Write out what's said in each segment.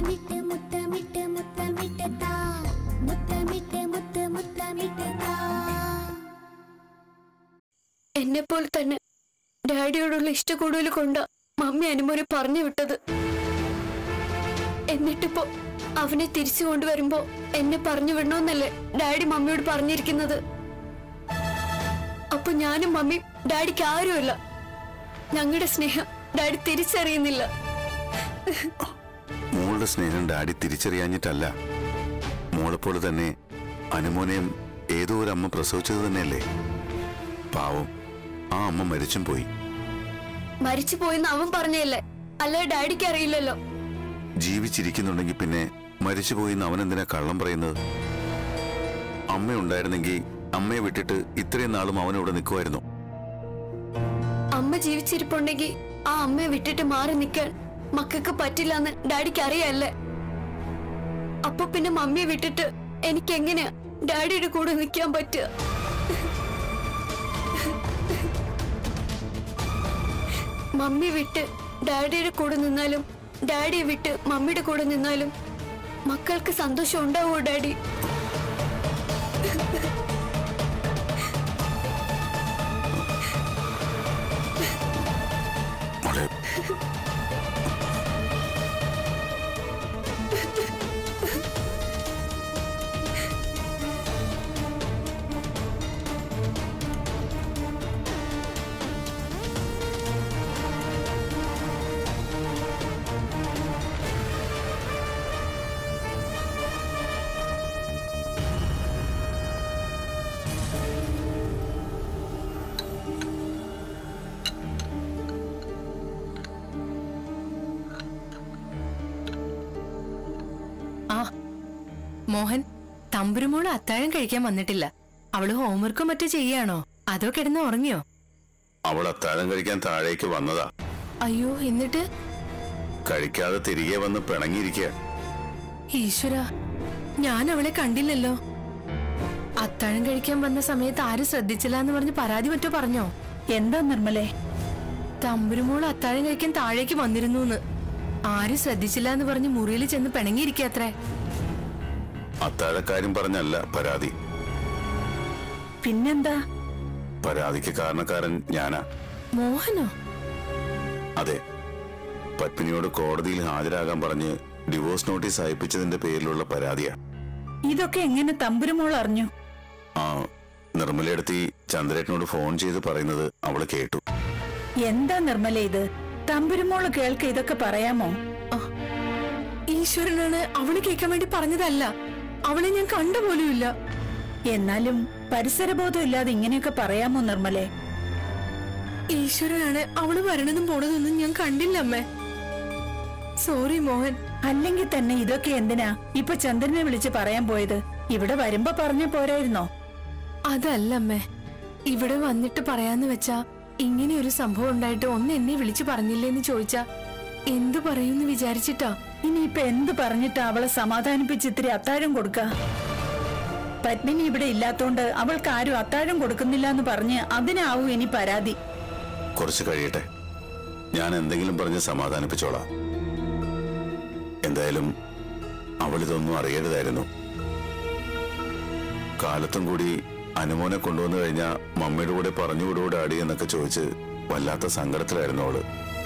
മുത്തമിട്ട് മുത്തമിട്ട് മുത്തമിട്ട് താ മുത്തമിട്ട് മുത്ത് മുത്തമിട്ട് താ എന്നെ പോലെ തന്നെ ഡാഡിയോടുള്ള ഇഷ്ട കൂടുതൽ കൊണ്ട് മമ്മി അനുമോനെ പറഞ്ഞു വിട്ടത് എന്നിട്ടിപ്പോ അവനെ തിരിച്ചു കൊണ്ടുവരുമ്പോ എന്നെ പറഞ്ഞു വിടണമെന്നല്ലേ ഡാഡി മമ്മിയോട് പറഞ്ഞിരിക്കുന്നത് അപ്പൊ ഞാനും മമ്മിയും ഡാഡിക്ക് ആരുമല്ല ഞങ്ങളുടെ സ്നേഹം ഡാഡി തിരിച്ചറിയുന്നില്ല മോളുടെ സ്നേഹം ഡാഡി തിരിച്ചറിയാഞ്ഞിട്ടല്ല മോളെപ്പോലെ തന്നെ അനുമോനെയും ഏതോ ഒരു അമ്മ പ്രസവിച്ചത് തന്നെയല്ലേ പാവം ആ അമ്മ മരിച്ചും പോയി മരിച്ചു പോയെന്ന് അവൻ പറഞ്ഞല്ലേ അല്ല ഡാഡിക്ക് അറിയില്ലല്ലോ ജീവിച്ചിരിക്കുന്നുണ്ടെങ്കിൽ പിന്നെ മരിച്ചുപോയി എന്ന് അവൻ എന്തിനാ കള്ളം പറയുന്നത് അമ്മ ഉണ്ടായിരുന്നെങ്കിൽ അമ്മയെ വിട്ടിട്ട് ഇത്രയും നാളും അവനിവിടെ നിൽക്കുമായിരുന്നു അമ്മ ജീവിച്ചിരിപ്പുണ്ടെങ്കിൽ ആ അമ്മയെ വിട്ടിട്ട് മാറി നിൽക്കാൻ മക്കൾക്ക് പറ്റില്ല എന്ന് ഡാഡിക്ക് അറിയാല്ലേ അപ്പൊ പിന്നെ മമ്മിയെ വിട്ടിട്ട് എനിക്ക് എങ്ങനെയാ ഡാഡിയുടെ കൂടെ നിൽക്കാൻ പറ്റുക മമ്മി വിട്ട് ഡാഡിയുടെ കൂടെ നിന്നാലും ഡാഡിയെ വിട്ട് മമ്മിയുടെ കൂടെ നിന്നാലും മക്കൾക്ക് സന്തോഷം ഉണ്ടാവോ ഡാഡി മോളെ ആ മോഹൻ തമ്പുരുമോള് അത്താഴം കഴിക്കാൻ വന്നിട്ടില്ല അവള് ഹോംവർക്കോ മറ്റോ ചെയ്യാണോ അതോ കിടന്ന് ഉറങ്ങിയോ അവൾ അത്താഴം കഴിക്കാൻ താഴേക്ക് വന്നതാ അയ്യോ എന്നിട്ട് കഴിക്കാതെ തിരികെ വന്ന് പിണങ്ങിയിരിക്കുക ഈശ്വര ഞാൻ അവളെ കണ്ടില്ലല്ലോ അത്താഴം കഴിക്കാൻ വന്ന സമയത്ത് ആരും ശ്രദ്ധിച്ചില്ല എന്ന് പറഞ്ഞ് പരാതി മറ്റോ പറഞ്ഞോ എന്താ നിർമ്മലേ തമ്പുരുമോൾ അത്താഴം കഴിക്കാൻ താഴേക്ക് വന്നിരുന്നു ആരും ശ്രദ്ധിച്ചില്ല എന്ന് പറഞ്ഞ് മുറിയിൽ ചെന്ന് പിണങ്ങിയിരിക്കത്രേ അത്താഴക്കാര്യം പറഞ്ഞല്ല പരാതി പിന്നെന്താ പരാതിക്ക് കാരണക്കാരൻ ഞാനാ മോഹനോ അതെ പത്മിനിയോട് കോടതിയിൽ ഹാജരാകാൻ പറഞ്ഞ് ഡിവോഴ്സ് നോട്ടീസ് അയപ്പിച്ചതിന്റെ പേരിലുള്ള പരാതിയാ ഇതൊക്കെ എങ്ങനെ തമ്പുരുമോൾ അറിഞ്ഞു ആ നിർമ്മലയെടുത്തി ചന്ദ്രേട്ടനോട് ഫോൺ ചെയ്ത് പറയുന്നത് അവള് കേട്ടു എന്താ നിർമ്മല ഇത് തമ്പുരുമോള് കേൾക്ക ഇതൊക്കെ പറയാമോ ഈശ്വരനാണ് അവള് കേൾക്കാൻ വേണ്ടി പറഞ്ഞതല്ല അവളെ ഞാൻ കണ്ടുപോലുമില്ല എന്നാലും പരിസരബോധം ഇല്ലാതെ ഇങ്ങനെയൊക്കെ പറയാമോ നിർമ്മലേ ഈശ്വരനാണ് അവള് വരണതും പോണതൊന്നും ഞാൻ കണ്ടില്ല അമ്മേ സോറി മോഹൻ അല്ലെങ്കിൽ തന്നെ ഇതൊക്കെ എന്തിനാ ഇപ്പൊ ചന്ദ്രനെ വിളിച്ച് പറയാൻ പോയത് ഇവിടെ വരുമ്പോ പറഞ്ഞ പോരായിരുന്നോ അതല്ല അമ്മേ ഇവിടെ വന്നിട്ട് പറയാന്ന് വെച്ചാ ഇങ്ങനെ ഒരു സംഭവം ഉണ്ടായിട്ട് ഒന്ന് എന്നെ വിളിച്ചു പറഞ്ഞില്ലേന്ന് ചോദിച്ചാ എന്തു പറയൂന്ന് വിചാരിച്ചിട്ടാ ഇനിയിപ്പൊ എന്ത് പറഞ്ഞിട്ട് അവളെ സമാധാനിപ്പിച്ച് ഇത്തിരി അത്താഴം കൊടുക്ക പത്മിനി ഇവിടെ ഇല്ലാത്തോണ്ട് അവൾക്ക് ആരും അത്താഴം കൊടുക്കുന്നില്ല എന്ന് പറഞ്ഞ് അതിനാവൂ ഇനി പരാതി കുറച്ച് കഴിയട്ടെ ഞാൻ എന്തെങ്കിലും പറഞ്ഞ് സമാധാനിപ്പിച്ചോളാം എന്തായാലും അവളിതൊന്നും അറിയരുതായിരുന്നു കാലത്തും കൂടി അനുമോനെ കൊണ്ടുവന്നു കഴിഞ്ഞാ മമ്മിയുടെ കൂടെ പറഞ്ഞു വിടുവോ ഡാഡി എന്നൊക്കെ ചോദിച്ച് വല്ലാത്ത സങ്കടത്തിലായിരുന്നു അവള്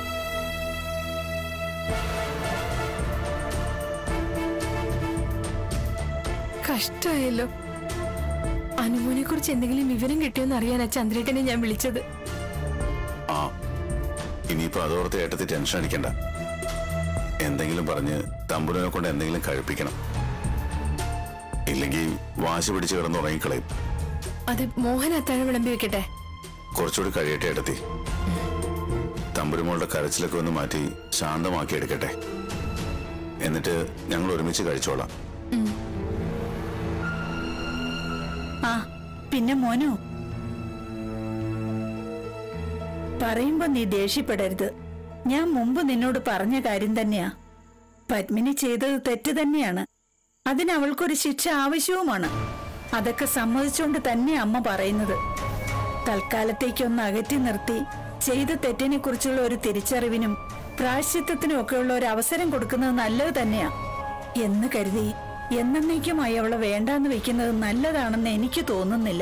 കഷ്ടായല്ലോ അനുമോനെ കുറിച്ച് എന്തെങ്കിലും വിവരം കിട്ടിയോന്ന് അറിയാനാ ചന്ദ്രേട്ടനെ ഞാൻ വിളിച്ചത് ആ ഇനിയിപ്പോ അതോർത്ത് ഏട്ടത്തി ടെൻഷൻ അടിക്കണ്ട എന്തെങ്കിലും പറഞ്ഞ് തമ്പുരനെ കൊണ്ട് എന്തെങ്കിലും കഴിപ്പിക്കണം ഇല്ലെങ്കിൽ വാശി പിടിച്ച് കിടന്ന് ഉറങ്ങിക്കളയും അത് മോഹൻ അത്താഴം വിളമ്പി വെക്കട്ടെ കുറച്ചുകൂടി കഴിയട്ടെ എടുത്തി തമ്പുരുമോളുടെ കരച്ചിലൊക്കെ ഒന്ന് മാറ്റി ശാന്തമാക്കി എടുക്കട്ടെ എന്നിട്ട് ഞങ്ങൾ ഒരുമിച്ച് കഴിച്ചോളാം ആ പിന്നെ മോനു പറയുമ്പോ നീ ദേഷ്യപ്പെടരുത് ഞാൻ മുമ്പ് നിന്നോട് പറഞ്ഞ കാര്യം തന്നെയാ പത്മിനി ചെയ്തത് തെറ്റ് തന്നെയാണ് അതിന് അവൾക്കൊരു ശിക്ഷ ആവശ്യവുമാണ് അതൊക്കെ സമ്മതിച്ചുകൊണ്ട് തന്നെ അമ്മ പറയുന്നത് തൽക്കാലത്തേക്കൊന്ന് അകറ്റി നിർത്തി ചെയ്ത തെറ്റിനെ കുറിച്ചുള്ള ഒരു തിരിച്ചറിവിനും പ്രായശ്ചിത്തത്തിനും ഒക്കെയുള്ള ഒരു അവസരം കൊടുക്കുന്നത് നല്ലത് തന്നെയാ എന്ന് കരുതി എന്നേക്കുമായി അവളെ വേണ്ടാന്ന് വെക്കുന്നത് നല്ലതാണെന്ന് എനിക്ക് തോന്നുന്നില്ല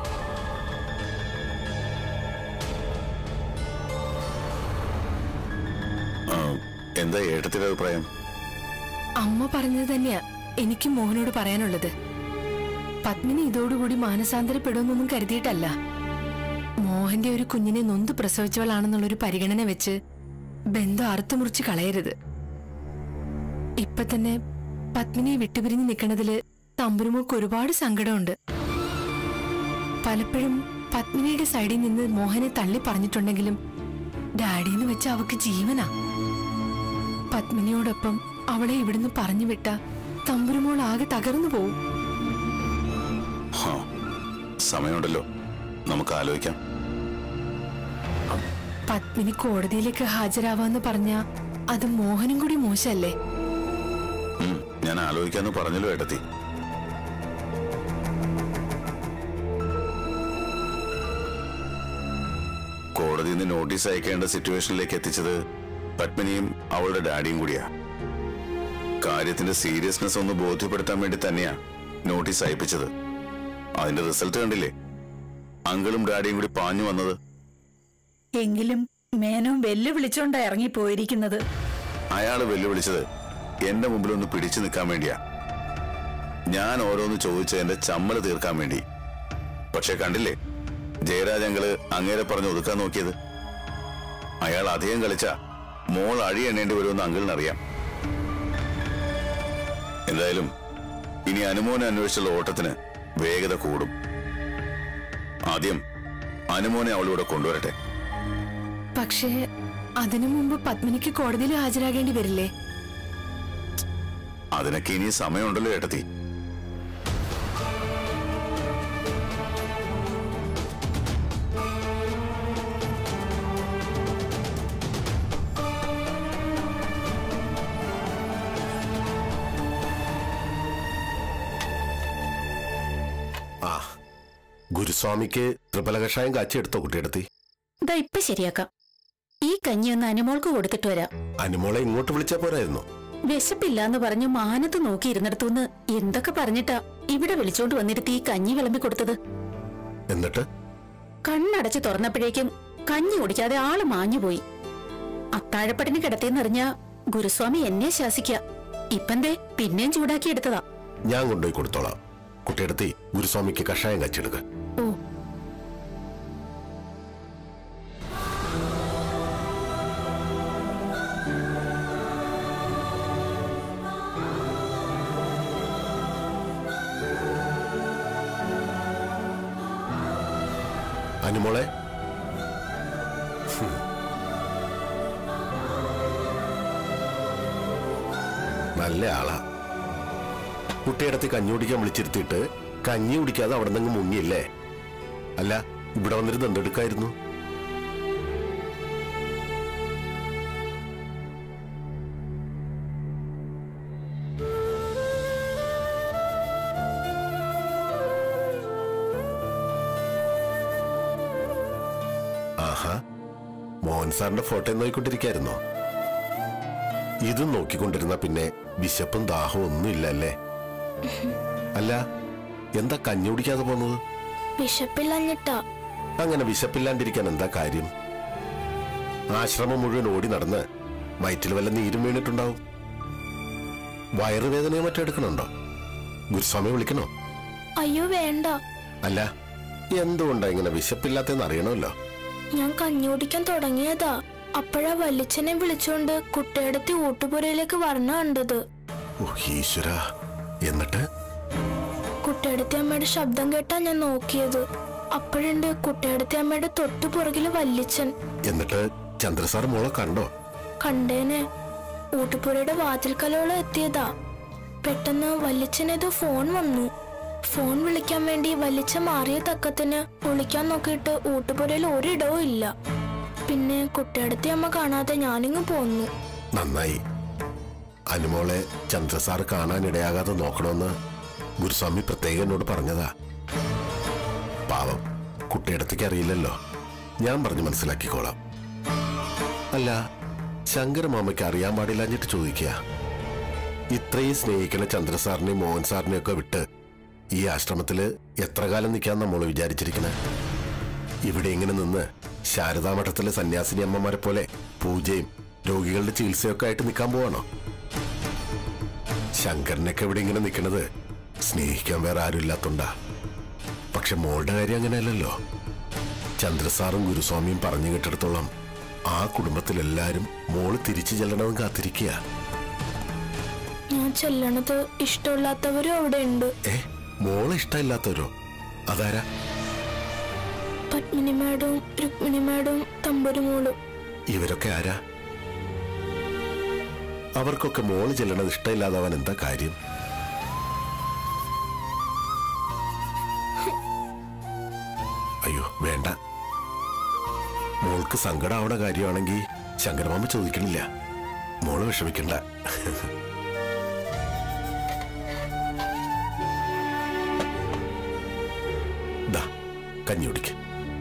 ആ, എന്താ ഏട്ടത്തിന്റെ അഭിപ്രായം അമ്മ പറഞ്ഞത് തന്നെയാ എനിക്ക് മോഹനോട് പറയാനുള്ളത് പത്മിനി ഇതോടുകൂടി മാനസാന്തരപ്പെടുമെന്നൊന്നും കരുതിയിട്ടല്ല മോഹന്റെ ഒരു കുഞ്ഞിനെ നൊന്ത് പ്രസവിച്ചവളാണെന്നുള്ളൊരു പരിഗണന വെച്ച് ബന്ധം അറുത്തുമുറിച്ച് കളയരുത് ഇപ്പൊ തന്നെ പത്മിനിയെ വിട്ടുപിരിഞ്ഞ് നിൽക്കണതില് തമ്പുരുമോക്ക് ഒരുപാട് സങ്കടമുണ്ട് പലപ്പോഴും പത്മിനിയുടെ സൈഡിൽ നിന്ന് മോഹനെ തള്ളി പറഞ്ഞിട്ടുണ്ടെങ്കിലും ഡാഡിന്ന് വെച്ച അവക്ക് ജീവനാ പത്മിനിയോടൊപ്പം അവളെ ഇവിടുന്ന് പറഞ്ഞു വിട്ട തമ്പുരുമോൾ ആകെ തകർന്നു പോവും ഹാ സമയമുണ്ടല്ലോ നമുക്ക് ആലോചിക്കാം പത്മിനി കോടതിയിലേക്ക് ഹാജരാവാന്ന് പറഞ്ഞ അത് മോഹനും കൂടി മോശമല്ലേ ഉം, ഞാൻ ആലോചിക്കാന്ന് പറഞ്ഞല്ലോ ഏട്ടത്തി കോടതിയിൽ നിന്ന് നോട്ടീസ് അയക്കേണ്ട സിറ്റുവേഷനിലേക്ക് എത്തിച്ചത് പത്മിനിയും അവളുടെ ഡാഡിയും കൂടിയാ കാര്യത്തിന്റെ സീരിയസ്നെസ് ഒന്ന് ബോധ്യപ്പെടുത്താൻ വേണ്ടി തന്നെയാ നോട്ടീസ് അയപ്പിച്ചത് അതിന്റെ റിസൾട്ട് കണ്ടില്ലേ അങ്കിളും ഡാഡിയും കൂടി പാഞ്ഞു വന്നത് എങ്കിലും മേനോൻ വെല്ലുവിളിച്ചോണ്ടാ ഇറങ്ങിപ്പോയിരിക്കുന്നത് അയാള് വെല്ലുവിളിച്ചത് എന്റെ മുമ്പിൽ ഒന്ന് പിടിച്ചു നിൽക്കാൻ വേണ്ടിയാ ഞാൻ ഓരോന്ന് ചോദിച്ച് എന്റെ ചമ്മല് തീർക്കാൻ വേണ്ടി പക്ഷെ കണ്ടില്ലേ ജയരാജ് അങ്കിള് അങ്ങേരെ പറഞ്ഞ് ഒതുക്കാൻ നോക്കിയത് അയാൾ അധികം കളിച്ച മോൾ അഴി എണ്ണേണ്ടി വരുമെന്ന് അങ്കിളിനറിയാം എന്തായാലും ഇനി അനുമോനെ അന്വേഷിച്ചുള്ള ഓട്ടത്തിന് വേഗത കൂടും ആദ്യം അനുമോനെ അവളിവിടെ കൊണ്ടുവരട്ടെ പക്ഷേ അതിനു മുമ്പ് പത്മിനിക്ക് കോടതിയിൽ ഹാജരാകേണ്ടി വരില്ലേ അതിനൊക്കെ ഇനി സമയമുണ്ടല്ലോ ഏട്ടത്തി ആ ഗുരുസ്വാമിക്ക് ത്രിപല കഷായം കാച്ചിയെടുത്തോ കുട്ടിയെടുത്തി ഇതാ ഇപ്പൊ ശരിയാക്കാം ഈ കഞ്ഞി ഒന്ന് അനുമോൾക്ക് കൊടുത്തിട്ട് വരാം അനുമോളെ ഇങ്ങോട്ട് വിളിച്ചാ പോരായിരുന്നു വിശപ്പില്ലാന്ന് പറഞ്ഞ് മാനത്ത് നോക്കിയിരുന്നിടത്തുനിന്ന് എന്തൊക്കെ പറഞ്ഞിട്ടാ ഇവിടെ വിളിച്ചോണ്ട് വന്നിരുത്തി ഈ കഞ്ഞി വിളമ്പി കൊടുത്തത് എന്നിട്ട് കണ്ണടച്ച് തുറന്നപ്പോഴേക്കും കഞ്ഞി കുടിക്കാതെ ആള് മാഞ്ഞുപോയി അത്താഴപ്പടിന് കിടത്തേന്നറിഞ്ഞ ഗുരുസ്വാമി എന്നെ ശാസിക്ക ഇപ്പന്തേ പിന്നെയും ചൂടാക്കി എടുത്തതാ ഞാൻ കൊണ്ടുപോയി കൊടുത്തോളാം കുട്ടിയെടുത്തി ഗുരുസ്വാമിക്ക് കഷായം കാച്ചിയെടുക്ക ഓ അനുമോളെ ഹും. നല്ല ആളാ കുട്ടിയടത്ത് കഞ്ഞി കുടിക്കാൻ വിളിച്ചിരുത്തിയിട്ട് കഞ്ഞി കുടിക്കാതെ അവിടെ നിന്ന് മുങ്ങിയില്ലേ അല്ല ഇവിടെ വന്നിരുന്ന് എന്തെടുക്കായിരുന്നു ആഹാ മോഹൻ സാറിന്റെ ഫോട്ടോ നോക്കിക്കൊണ്ടിരിക്കായിരുന്നോ ഇതും നോക്കിക്കൊണ്ടിരുന്ന പിന്നെ വിശപ്പും ദാഹവും ഒന്നും ഇല്ലല്ലേ അല്ല എന്താ കഞ്ഞി കുടിക്കാതെ പോന്നത് വിശപ്പില്ലഞ്ഞിട്ടാ അങ്ങനെ വിശപ്പില്ലാണ്ടിരിക്കാൻ എന്താ കാര്യം ആശ്രമം മുഴുവൻ ഓടി നടന്ന് വയറ്റിൽ വല്ല നീരും വീണിട്ടുണ്ടാവും വയറുവേദനയോ മറ്റോ എടുക്കണുണ്ടോ ഗുരുസ്വാമി വിളിക്കണോ അയ്യോ വേണ്ട അല്ല എന്തുകൊണ്ടാ ഇങ്ങനെ വിശപ്പില്ലാത്തെന്ന് അറിയണമല്ലോ ഞാൻ കഞ്ഞി കുടിക്കാൻ തുടങ്ങിയതാ അപ്പോഴാ വല്യച്ഛനെ വിളിച്ചോണ്ട് കുട്ടിയടത്തി ഊട്ടുപുരയിലേക്ക് വരണ കണ്ടത് ഓ ഈശ്വര എന്നിട്ട് കുട്ടിയടത്തി അമ്മയുടെ ശബ്ദം കേട്ടാ ഞാൻ നോക്കിയത് അപ്പോഴുണ്ട് കുട്ടിയടത്തി അമ്മയുടെ തൊട്ടു പുറകില് വല്യച്ഛൻ എന്നിട്ട് ചന്ദ്രസാർ മോളെ കണ്ടോ കണ്ടേനെ ഊട്ടുപുരയുടെ വാതിൽക്കലോളം എത്തിയതാ പെട്ടെന്ന് വല്യച്ഛനേതോ ഫോൺ വന്നു ഫോൺ വിളിക്കാൻ വേണ്ടി വല്യച്ഛ മാറിയ തക്കത്തിന് വിളിക്കാൻ നോക്കിയിട്ട് ഊട്ടുപുരയിൽ ഒരിടവും ഇല്ല പിന്നെ കുട്ടിയടത്തി അമ്മ കാണാതെ ഞാനിങ്ങ് പോന്നു നന്നായി അനുമോളെ ചന്ദ്രസാർ കാണാനിടയാകാതെ നോക്കണമെന്ന് ഗുരുസ്വാമി പ്രത്യേകം എന്നോട് പറഞ്ഞതാ പാവം കുട്ടിയിടത്തേക്ക് അറിയില്ലല്ലോ ഞാൻ പറഞ്ഞു മനസ്സിലാക്കിക്കോളാം അല്ല ശങ്കരമാമയ്ക്ക് അറിയാൻ പാടില്ലാഞ്ഞിട്ട് ചോദിക്കുക ഇത്രയും സ്നേഹിക്കുന്ന ചന്ദ്രസാറിനെയും മോഹൻ സാറിനെയും ഒക്കെ വിട്ട് ഈ ആശ്രമത്തില് എത്ര കാലം നിൽക്കാൻ നമ്മൾ വിചാരിച്ചിരിക്കണേ ഇവിടെ ഇങ്ങനെ നിന്ന് ശാരദാമഠത്തിലെ സന്യാസിനി അമ്മമാരെ പോലെ പൂജയും രോഗികളുടെ ചികിത്സയൊക്കെ ആയിട്ട് നിൽക്കാൻ പോവാണോ ശങ്കരനൊക്കെ ഇവിടെ ഇങ്ങനെ നിൽക്കുന്നത് സ്നേഹിക്കാൻ വേറെ ആരും ഇല്ലാത്തോണ്ടാ പക്ഷെ മോളുടെ കാര്യം അങ്ങനെയല്ലല്ലോ ചന്ദ്രസാറും ഗുരുസ്വാമിയും പറഞ്ഞു കേട്ടിടത്തോളം ആ കുടുംബത്തിലെല്ലാരും മോള് തിരിച്ചു ചെല്ലണമെന്ന് കാത്തിരിക്കുക ഞാൻ ചെല്ലണത് ഇഷ്ടമില്ലാത്തവരും അവിടെ ഉണ്ട് ഏ മോളെ ഇഷ്ടമില്ലാത്തവരോ അതാരാ പത്മിനി മാഡവും രുക്മിണി മാഡവും തമ്പുരുമോളും ഇവരൊക്കെ ആരാ അവർക്കൊക്കെ മോള് ചെല്ലണത് ഇഷ്ടമില്ലാതാവാൻ എന്താ കാര്യം അയ്യോ വേണ്ട മോൾക്ക് സങ്കടമാവണ കാര്യമാണെങ്കിൽ ശങ്കരമാമ ചോദിക്കണില്ല മോള് വിഷമിക്കണ്ട ദാ കഞ്ഞി കുടിക്ക്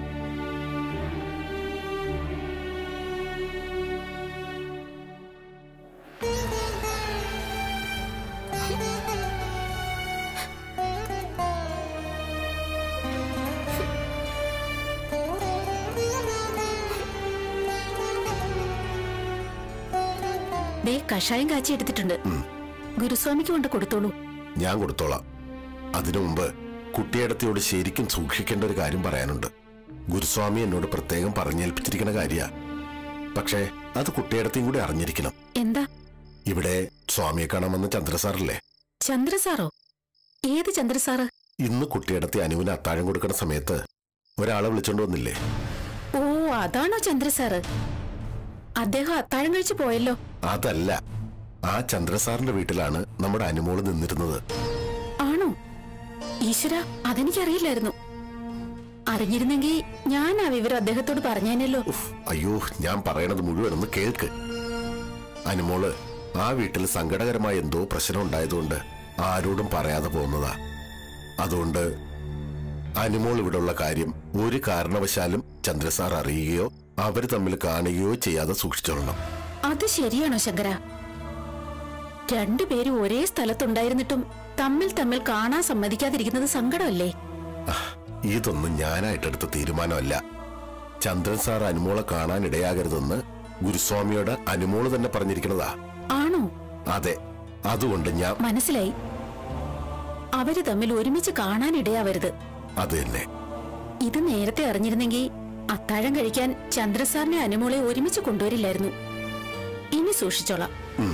ദേ കഷായം കാച്ചി എടുത്തിട്ടുണ്ട് ഗുരുസ്വാമിക്ക് കൊണ്ട് കൊടുത്തോളൂ ഞാൻ കൊടുത്തോളാം അതിനു മുമ്പ് കുട്ടിയടത്തിയോട് ശരിക്കും സൂക്ഷിക്കേണ്ട ഒരു കാര്യം പറയാനുണ്ട് ഗുരുസ്വാമി എന്നോട് പ്രത്യേകം പറഞ്ഞേൽപ്പിച്ചിരിക്കുന്ന കാര്യ പക്ഷേ അത് കുട്ടിയടത്തിയും കൂടി അറിഞ്ഞിരിക്കണം എന്താ ഇവിടെ സ്വാമിയെ കാണാൻ വന്ന ചന്ദ്രസാറല്ലേ ചന്ദ്രസാറോ ഏത് ചന്ദ്രസാറ് ഇന്ന് കുട്ടിയടത്തി അനുവിന് അത്താഴം കൊടുക്കുന്ന സമയത്ത് ഒരാളെ വിളിച്ചോണ്ട് വന്നില്ലേ ഓ അതാണോ ചന്ദ്രസാറ് അദ്ദേഹം അത്താഴം കഴിച്ചു പോയല്ലോ അതല്ല ആ ചന്ദ്രസാറിന്റെ വീട്ടിലാണ് നമ്മുടെ അനുമോള് നിന്നിരുന്നത് ആണോ ഈശ്വര അതെനിക്കറിയില്ലായിരുന്നു അറിഞ്ഞിരുന്നെങ്കിൽ ഞാൻ ആ വിവരം അദ്ദേഹത്തോട് പറഞ്ഞേനല്ലോ ഉഫ്, അയ്യോ ഞാൻ പറയണത് മുഴുവൻ ഒന്ന് കേൾക്ക് അനുമോള് ആ വീട്ടിൽ സങ്കടകരമായ എന്തോ പ്രശ്നം ഉണ്ടായതുകൊണ്ട് ആരോടും പറയാതെ പോകുന്നതാ അതുകൊണ്ട് അനുമോൾ ഇവിടെയുള്ള കാര്യം ഒരു കാരണവശാലും ചന്ദ്രസാർ അറിയുകയോ അവര് തമ്മിൽ കാണുകയോ ചെയ്യാതെ സൂക്ഷിച്ചോളണം അത് ശരിയാണോ ശങ്കര രണ്ടുപേരും ഒരേ സ്ഥലത്തുണ്ടായിരുന്നിട്ടും തമ്മിൽ തമ്മിൽ കാണാൻ സമ്മതിക്കാതിരിക്കുന്നത് സങ്കടമല്ലേ ആഹ്, ഇതൊന്നും ഞാനായിട്ടെടുത്ത തീരുമാനമല്ല ചന്ദ്രൻ സാർ അനുമോളെ കാണാൻ ഇടയാകരുതെന്ന് ഗുരുസ്വാമിയോട് അനുമോള് തന്നെ പറഞ്ഞിരിക്കുന്നതാ ആണോ അതെ അതുകൊണ്ട് ഞാൻ മനസ്സിലായി അവര് തമ്മിൽ ഒരുമിച്ച് കാണാൻ ഇടയാവരുത് അത് തന്നെ ഇത് നേരത്തെ അറിഞ്ഞിരുന്നെങ്കിൽ അത്താഴം കഴിക്കാൻ ചന്ദ്രസാറിനെ അനുമോളെ ഒരുമിച്ച് കൊണ്ടുവരില്ലായിരുന്നു ഇനി സൂക്ഷിച്ചോളാം ഉം.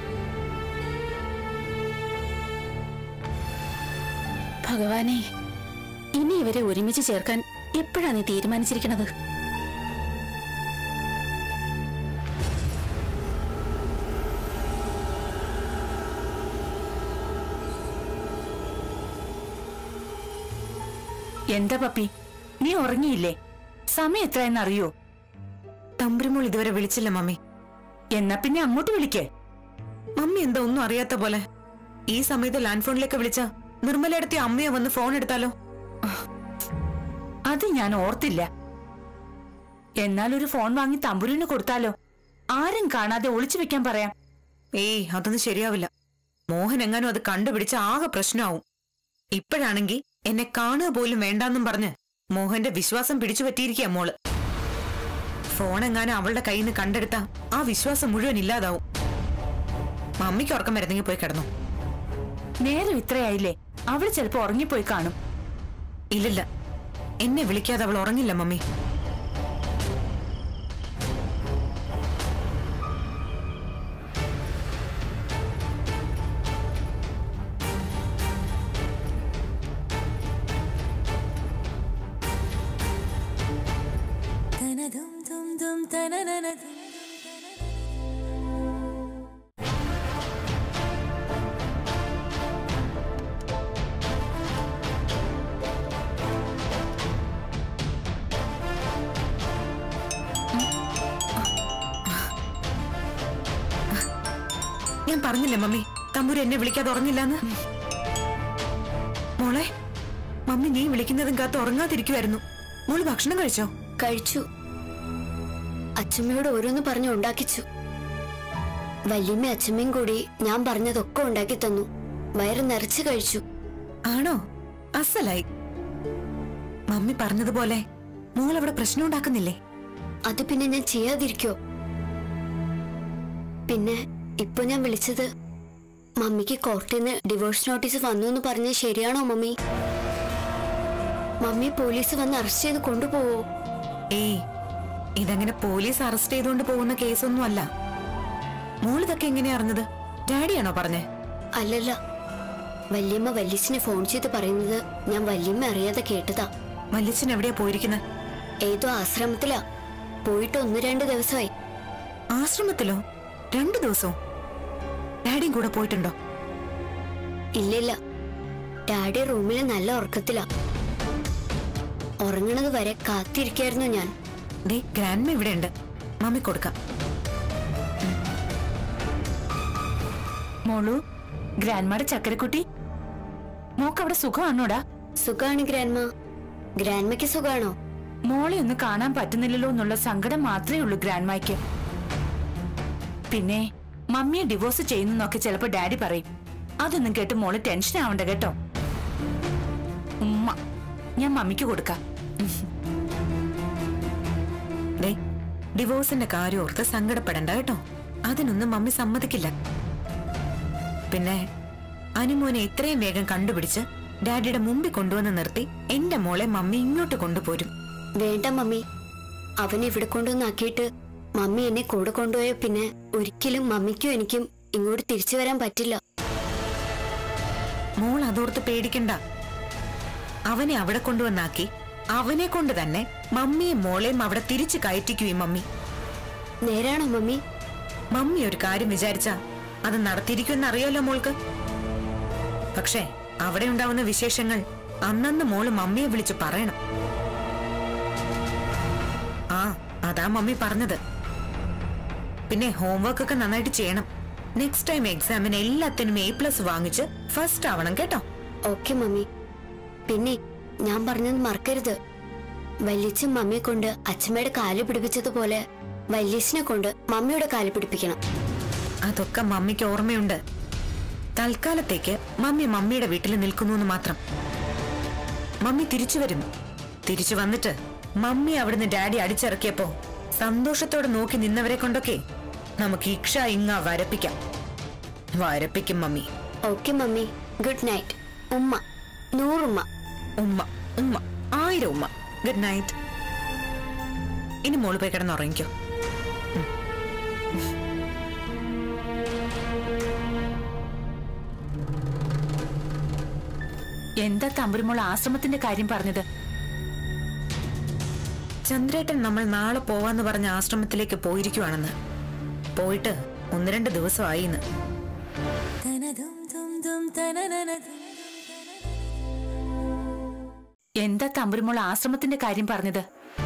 ഭഗവാനെ ഇനി ഇവരെ ഒരുമിച്ച് ചേർക്കാൻ എപ്പോഴാ നീ തീരുമാനിച്ചിരിക്കണത് എന്താ പപ്പി നീ ഉറങ്ങിയില്ലേ സമയം എത്രയെന്ന് അറിയോ തമ്പുരുമോൾ ഇതുവരെ വിളിച്ചില്ല മമ്മി എന്നാ പിന്നെ അങ്ങോട്ട് വിളിക്കേ മമ്മി എന്താ ഒന്നും അറിയാത്ത പോലെ ഈ സമയത്ത് ലാൻഡ് ഫോണിലേക്ക് വിളിച്ച നിർമ്മലയിടത്തി അമ്മയെ വന്ന് ഫോൺ എടുത്താലോ അത് ഞാൻ ഓർത്തില്ല എന്നാൽ ഒരു ഫോൺ വാങ്ങി തമ്പുരുവിന് കൊടുത്താലോ ആരും കാണാതെ ഒളിച്ചു വെക്കാൻ പറയാം ഏയ് അതൊന്നും ശരിയാവില്ല മോഹൻ എങ്ങാനും അത് കണ്ടുപിടിച്ച ആകെ പ്രശ്നമാവും ഇപ്പോഴാണെങ്കി എന്നെ കാണുക പോലും വേണ്ടാന്നും പറഞ്ഞ് മോഹന്റെ വിശ്വാസം പിടിച്ചു പറ്റിയിരിക്കുക മോള് ഫോൺ എങ്ങാനും അവളുടെ കയ്യിൽ നിന്ന് കണ്ടെടുത്ത ആ വിശ്വാസം മുഴുവൻ ഇല്ലാതാവും മമ്മിക്ക് ഉറക്കം വരുന്നെങ്കിൽ പോയി കിടന്നു നേരം ഇത്രയായില്ലേ അവള് ചിലപ്പോ ഉറങ്ങിപ്പോയി കാണും ഇല്ലില്ല എന്നെ വിളിക്കാതെ അവൾ ഉറങ്ങില്ല മമ്മി ഞാൻ പറഞ്ഞില്ലേ മമ്മി തമ്പൂര് എന്നെ വിളിക്കാതെ ഉറങ്ങില്ലാന്ന് മോളെ മമ്മി നീ വിളിക്കുന്നതും കാത്ത് ഉറങ്ങാതിരിക്കുമായിരുന്നു മോള് ഭക്ഷണം കഴിച്ചോ കഴിച്ചു അച്ഛമ്മയോട് ഓരോന്ന് പറഞ്ഞു ഉണ്ടാക്കിച്ചു വല്യമ്മ അച്ഛമ്മയും കൂടി ഞാൻ പറഞ്ഞതൊക്കെ ഉണ്ടാക്കി തന്നു വയറ് നിറച്ച് കഴിച്ചു ആണോ അസലായി മമ്മി പറഞ്ഞതുപോലെ മോൾ അവിടെ പ്രശ്നം ഉണ്ടാക്കുന്നില്ലേ അത് പിന്നെ ഞാൻ ചെയ്യാതിരിക്കോ പിന്നെ ഇപ്പൊ ഞാൻ വിളിച്ചത് മമ്മിക്ക് കോർട്ടിൽ നിന്ന് ഡിവോഴ്സ് നോട്ടീസ് വന്നു എന്ന് പറഞ്ഞത് ശരിയാണോ മമ്മി മമ്മി പോലീസ് വന്ന് അറസ്റ്റ് ചെയ്ത് കൊണ്ടുപോവോ ഏയ് ഇതങ്ങനെ പോലീസ് അറസ്റ്റ് ചെയ്തുകൊണ്ട് പോകുന്ന കേസൊന്നും അല്ല മോൾ ഇതൊക്കെ എങ്ങനെയാ അറിഞ്ഞത് ഡാഡിയാണോ പറഞ്ഞേ അല്ലല്ല വല്യമ്മ വല്യച്ഛനെ ഫോൺ ചെയ്ത് പറയുന്നത് ഞാൻ വല്യമ്മ അറിയാതെ കേട്ടതാ വല്യച്ഛൻ എവിടെയാ പോയിരിക്കുന്നത് ഏതോ ആശ്രമത്തിലാ പോയിട്ട് ഒന്ന് രണ്ട് ദിവസമായി ആശ്രമത്തിലോ രണ്ടു ദിവസവും ഡാഡിയും കൂടെ പോയിട്ടുണ്ടോ ഇല്ലില്ല ഡാഡി റൂമിൽ നല്ല ഉറക്കത്തിലാ ഉറങ്ങണത് വരെ കാത്തിരിക്കായിരുന്നു ഞാൻ ദേ ഗ്രാൻഡ്മ ഇവിടെ ഉണ്ട് മമ്മി കൊടുക്കാം മോളു ഗ്രാൻഡ്മയുടെ ചക്കരക്കുട്ടി മോക്ക് അവിടെ സുഖമാണോടാ സുഖാണ് ഗ്രാൻഡ്മ ഗ്രാൻഡ്മയ്ക്ക് സുഖാണോ മോളെ ഒന്ന് കാണാൻ പറ്റുന്നില്ലല്ലോ എന്നുള്ള സങ്കടം മാത്രമേ ഉള്ളൂ ഗ്രാൻഡ്മയ്ക്ക് പിന്നെ മമ്മിയെ ഡിവോഴ്സ് ചെയ്യുന്നൊക്കെ ചിലപ്പോ ഡാഡി പറയും അതൊന്നും കേട്ട് മോള് ടെൻഷൻ ആവണ്ട കേട്ടോ ഉമ്മ ഞാൻ മമ്മിക്ക് കൊടുക്കാം ദേ ഡിവോഴ്സിന്റെ കാര്യം ഓർത്ത് സങ്കടപ്പെടണ്ട കേട്ടോ അതിനൊന്നും മമ്മി സമ്മതിക്കില്ല പിന്നെ അനുമോനെ ഇത്രയും വേഗം കണ്ടുപിടിച്ച് ഡാഡിയുടെ മുമ്പിൽ കൊണ്ടുവന്ന് നിർത്തി എന്റെ മോളെ മമ്മി ഇങ്ങോട്ട് കൊണ്ടുപോരും വേണ്ട മമ്മി അവനെ ഇവിടെ കൊണ്ടുവന്നാക്കിയിട്ട് മമ്മി എന്നെ കൂടെ കൊണ്ടുപോയ പിന്നെ ഒരിക്കലും മമ്മിക്കും എനിക്കും ഇങ്ങോട്ട് തിരിച്ചു വരാൻ പറ്റില്ല മോൾ അതോർത്ത് പേടിക്കണ്ട അവനെ അവിടെ കൊണ്ടുവന്നാക്കി അവനെ കൊണ്ട് തന്നെ മമ്മിയും മോളെയും അവിടെ തിരിച്ചു കയറ്റിക്കുകയും മമ്മി നേരാണോ മമ്മി മമ്മി ഒരു കാര്യം വിചാരിച്ച അത് നടത്തിയിരിക്കുമെന്ന് അറിയാലോ മോൾക്ക് പക്ഷേ അവിടെ ഉണ്ടാവുന്ന വിശേഷങ്ങൾ അന്നന്ന് മോള് മമ്മിയെ വിളിച്ചു പറയണം ആ അതാ മമ്മി പറഞ്ഞത് പിന്നെ ഹോംവർക്ക് ഒക്കെ നന്നായിട്ട് ചെയ്യണം നെക്സ്റ്റ് ടൈം എക്സാമിന് എല്ലാത്തിനും എ പ്ലസ് വാങ്ങിച്ച് ഫസ്റ്റ് ആവണം കേട്ടോ ഓക്കെ മമ്മി പിന്നെ ഞാൻ പറഞ്ഞത് മറക്കരുത് വല്യച്ഛൻ മമ്മിയെ കൊണ്ട് അച്ഛമ്മയുടെ കാല് പിടിപ്പിച്ചതുപോലെ വല്യച്ഛനെ കൊണ്ട് മമ്മിയുടെ കാല് പിടിപ്പിക്കണം അതൊക്കെ മമ്മിക്ക് ഓർമ്മയുണ്ട് തൽക്കാലത്തേക്ക് മമ്മി മമ്മിയുടെ വീട്ടിൽ നിൽക്കുന്നു എന്ന് മാത്രം മമ്മി തിരിച്ചു വരും തിരിച്ചു വന്നിട്ട് മമ്മി അവിടുന്ന് ഡാഡി അടിച്ചിറക്കിയപ്പോ സന്തോഷത്തോടെ നോക്കി നിന്നവരെ കൊണ്ടൊക്കെ നമുക്ക് ഇക്ഷ ഇങ്ങ വരപ്പിക്കാം വരപ്പിക്കും mummy okay mummy good night ഉമ്മ നൂറുമ്മ ഉമ്മ ഉമ്മ ആയിരം ഉമ്മ ഗുഡ് നൈറ്റ് ഇനി മോള് പോയി കിടന്നുറങ്ങിക്കോ എന്താ തമ്പുരുമോൾ ആശ്രമത്തിന്റെ കാര്യം പറഞ്ഞത് ചന്ദ്രേട്ടൻ നമ്മൾ നാളെ പോവാന്ന് പറഞ്ഞ ആശ്രമത്തിലേക്ക് പോയിരിക്കുവാണെന്ന് പോയിട്ട് ഒന്ന് രണ്ട് ദിവസമായിന്ന് എന്താ തമ്പുരുമോൾ ആശ്രമത്തിന്റെ കാര്യം പറഞ്ഞത്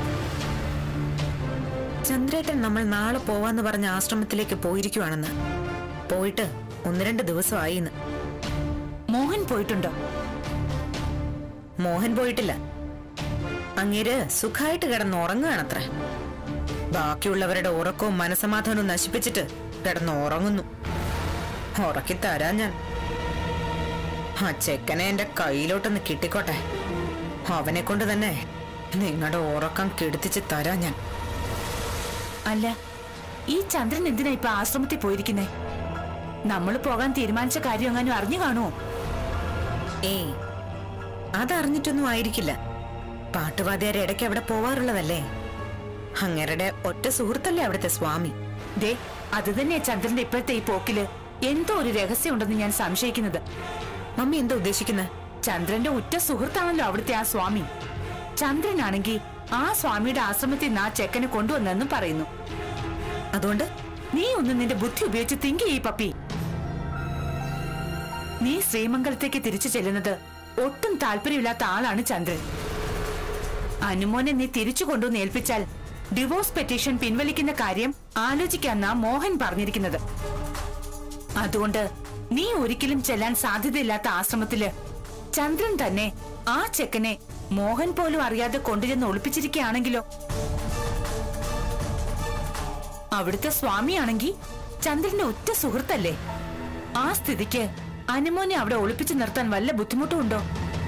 ചന്ദ്രേട്ടൻ നമ്മൾ നാളെ പോവാന്ന് പറഞ്ഞ ആശ്രമത്തിലേക്ക് പോയിരിക്കുവാണെന്ന് പോയിട്ട് ഒന്ന് രണ്ട് ദിവസമായിന്ന് മോഹൻ പോയിട്ടുണ്ടോ മോഹൻ പോയിട്ടില്ല അങ്ങേര് സുഖമായിട്ട് കിടന്ന് ഉറങ്ങുകയാണത്ര ബാക്കിയുള്ളവരുടെ ഉറക്കവും മനസമാധാനവും നശിപ്പിച്ചിട്ട് കിടന്ന് ഉറങ്ങുന്നു ഉറക്കി തരാൻ ഞാൻ ആ ചെക്കനെ എന്റെ കയ്യിലോട്ടൊന്ന് കിട്ടിക്കോട്ടെ അവനെ കൊണ്ട് തന്നെ നിങ്ങളുടെ ഉറക്കം കെടുത്തിച്ച് തരാൻ ഞാൻ അല്ല ഈ ചന്ദ്രൻ എന്തിനാ ഇപ്പൊ ആശ്രമത്തിൽ പോയിരിക്കുന്നേ നമ്മൾ പോകാൻ തീരുമാനിച്ച കാര്യം എങ്ങാനും അറിഞ്ഞു കാണുമോ ഏയ് അതറിഞ്ഞിട്ടൊന്നും ആയിരിക്കില്ല പാട്ടുവാദ്യാരെ ഇടയ്ക്ക് അവിടെ പോവാറുള്ളതല്ലേ അങ്ങേരുടെ ഒറ്റ സുഹൃത്തല്ലേ അവിടുത്തെ സ്വാമി ദേ അത് തന്നെയാ ചന്ദ്രന്റെ ഇപ്പോഴത്തെ ഈ പോക്കില് എന്തോ ഒരു രഹസ്യം ഉണ്ടെന്ന് ഞാൻ സംശയിക്കുന്നത് മമ്മി എന്താ ഉദ്ദേശിക്കുന്നത് ചന്ദ്രന്റെ ഉറ്റ സുഹൃത്താണല്ലോ അവിടുത്തെ ആ സ്വാമി ചന്ദ്രനാണെങ്കിൽ ആ സ്വാമിയുടെ ആശ്രമത്തിൽ നിന്ന് ആ ചെക്കനെ കൊണ്ടുവന്നെന്നും പറയുന്നു അതുകൊണ്ട് നീ ഒന്ന് നിന്റെ ബുദ്ധി ഉപയോഗിച്ച് തിങ്ക് ചെയ്യ് പപ്പി നീ ശ്രീമംഗലത്തേക്ക് തിരിച്ചു ചെല്ലുന്നത് ഒട്ടും താല്പര്യമില്ലാത്ത ആളാണ് ചന്ദ്രൻ അനുമോനെ നീ തിരിച്ചു കൊണ്ടുവന്ന് ഏൽപ്പിച്ചാൽ ഡിവോഴ്സ് പെറ്റീഷൻ പിൻവലിക്കുന്ന കാര്യം ആലോചിക്കാന്നാ മോഹൻ പറഞ്ഞിരിക്കുന്നത് അതുകൊണ്ട് നീ ഒരിക്കലും ചെല്ലാൻ സാധ്യതയില്ലാത്ത ആശ്രമത്തില് ചന്ദ്രൻ തന്നെ ആ ചെക്കനെ മോഹൻ പോലും അറിയാതെ കൊണ്ടുചെന്ന് ഒളിപ്പിച്ചിരിക്കുകയാണെങ്കിലോ അവിടുത്തെ സ്വാമിയാണെങ്കിൽ ചന്ദ്രന്റെ ഒറ്റ സുഹൃത്തല്ലേ ആ സ്ഥിതിക്ക് അനുമോനെ അവിടെ ഒളിപ്പിച്ചു നിർത്താൻ വല്ല ബുദ്ധിമുട്ടും ഉണ്ടോ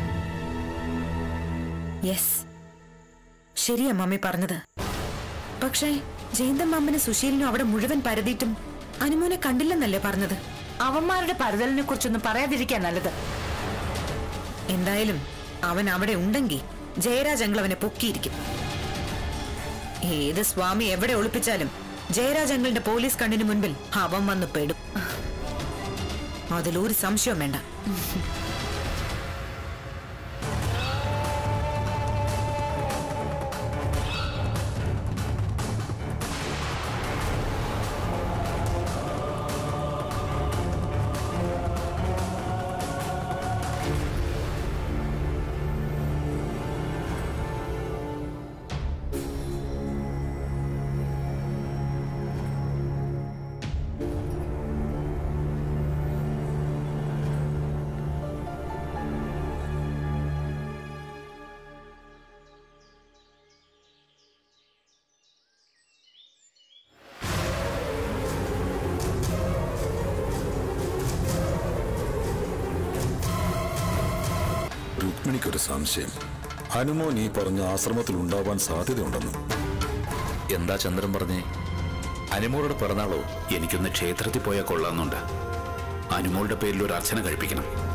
യെസ് ശരിയാ മമ്മി പറഞ്ഞത് പക്ഷേ ജയന്തൻ മാമന് സുശീലിനും അവിടെ മുഴുവൻ പരതിയിട്ടും അനുമോനെ കണ്ടില്ലെന്നല്ലേ പറഞ്ഞത് അവന്മാരുടെ പരതലിനെ കുറിച്ചൊന്നും പറയാതിരിക്കാൻ നല്ലത് എന്തായാലും അവൻ അവിടെ ഉണ്ടെങ്കിൽ ജയരാജ് അങ്കിൾ അവനെ പൊക്കിയിരിക്കും ഏത് സ്വാമി എവിടെ ഒളിപ്പിച്ചാലും ജയരാജ് അങ്കിളിന്റെ പോലീസ് കണ്ണിന് മുൻപിൽ അവൻ വന്ന് പെടും അതിലൊരു സംശയവും വേണ്ട രുക്മിണിക്കൊരു സംശയം ഹനുമോൻ ഈ പറഞ്ഞ ആശ്രമത്തിൽ ഉണ്ടാവാൻ സാധ്യതയുണ്ടെന്ന് എന്താ ചന്ദ്രൻ പറഞ്ഞേ അനുമോളുടെ പിറന്നാളോ എനിക്കൊന്ന് ക്ഷേത്രത്തിൽ പോയാൽ കൊള്ളാമെന്നുണ്ട് അനുമോളുടെ പേരിൽ ഒരു അർച്ചന കഴിപ്പിക്കണം